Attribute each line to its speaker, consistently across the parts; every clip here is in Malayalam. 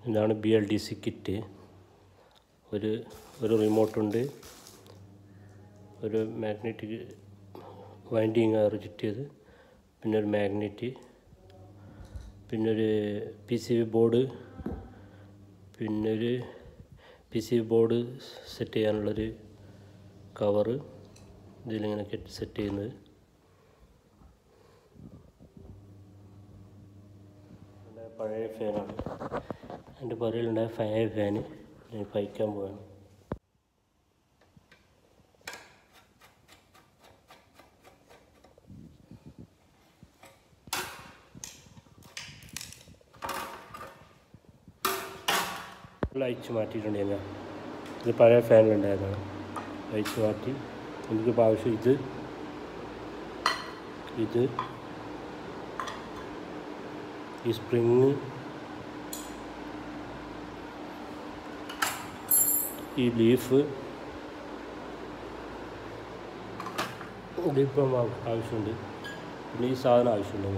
Speaker 1: ഇതാണ് B L D C kit ഒരു ഒരു റിമോട്ടുണ്ട് ഒരു മാഗ്നറ്റിക് വൈൻഡിങ് ആറ് ചുറ്റിയത് പിന്നെ ഒരു മാഗ്നറ്റ് പിന്നെ ഒരു പി സി ബി ബോർഡ് പിന്നെ ഒരു P C B board set ചെയ്യാനുള്ളൊരു കവറ് ഇതിലിങ്ങനെ കെട്ടി സെറ്റ് ചെയ്യുന്നത് ഇവിടെ പഴയ ഫാനാണ് എൻ്റെ പുറയിലുണ്ടായ പഴയ ഫാന് ഞാൻ പൈക്കാൻ പോവാണ് അയച്ചു മാറ്റിയിട്ടുണ്ട് ഞാൻ ഇത് പഴയ ഫാനിലുണ്ടായതാണ് അയച്ചു മാറ്റി എനിക്കിപ്പോൾ ആവശ്യം ഇത് ഇത് ഈ സ്പ്രിങ് ഈ ലീഫ് ഇതിപ്പം ആവ- ആവശ്യമുണ്ട് പിന്നെ ഈ സാധനം ആവശ്യമുണ്ട്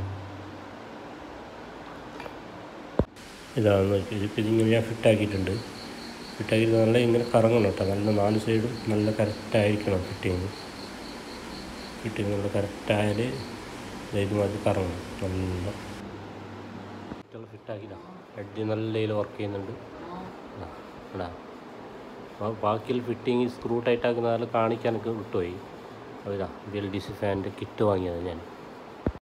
Speaker 1: ഇതാണ് നോക്കി ഇതിപ്പോൾ ഇതിങ്ങനെ ഞാൻ ഫിറ്റാക്കിയിട്ടുണ്ട് ഫിറ്റാക്കിയിട്ട് നല്ല ഇങ്ങനെ കറങ്ങണം കേട്ടോ നല്ല നാല് സൈഡും നല്ല കറക്റ്റായിരിക്കണം ഫിറ്റിങ് ഫിറ്റിങ് നല്ല കറക്റ്റായാൽ ഇതുമാതിരി കറങ്ങണം നല്ല കുട്ടികൾ ഫിറ്റാക്കില്ല ഹെഡ് നല്ല ഇതിൽ വർക്ക് ചെയ്യുന്നുണ്ട് ഇതാ, ഇടാ അപ്പോൾ ബാക്കിയിൽ ഫിറ്റിങ് സ്ക്രൂ ടൈറ്റ് ആക്കുന്ന കാണിക്കാൻ എനിക്ക് വിട്ടുപോയി അതിതാ ബി എൽ ഡി സി ഫാനിൻ്റെ കിറ്റ് വാങ്ങിയത് ഞാൻ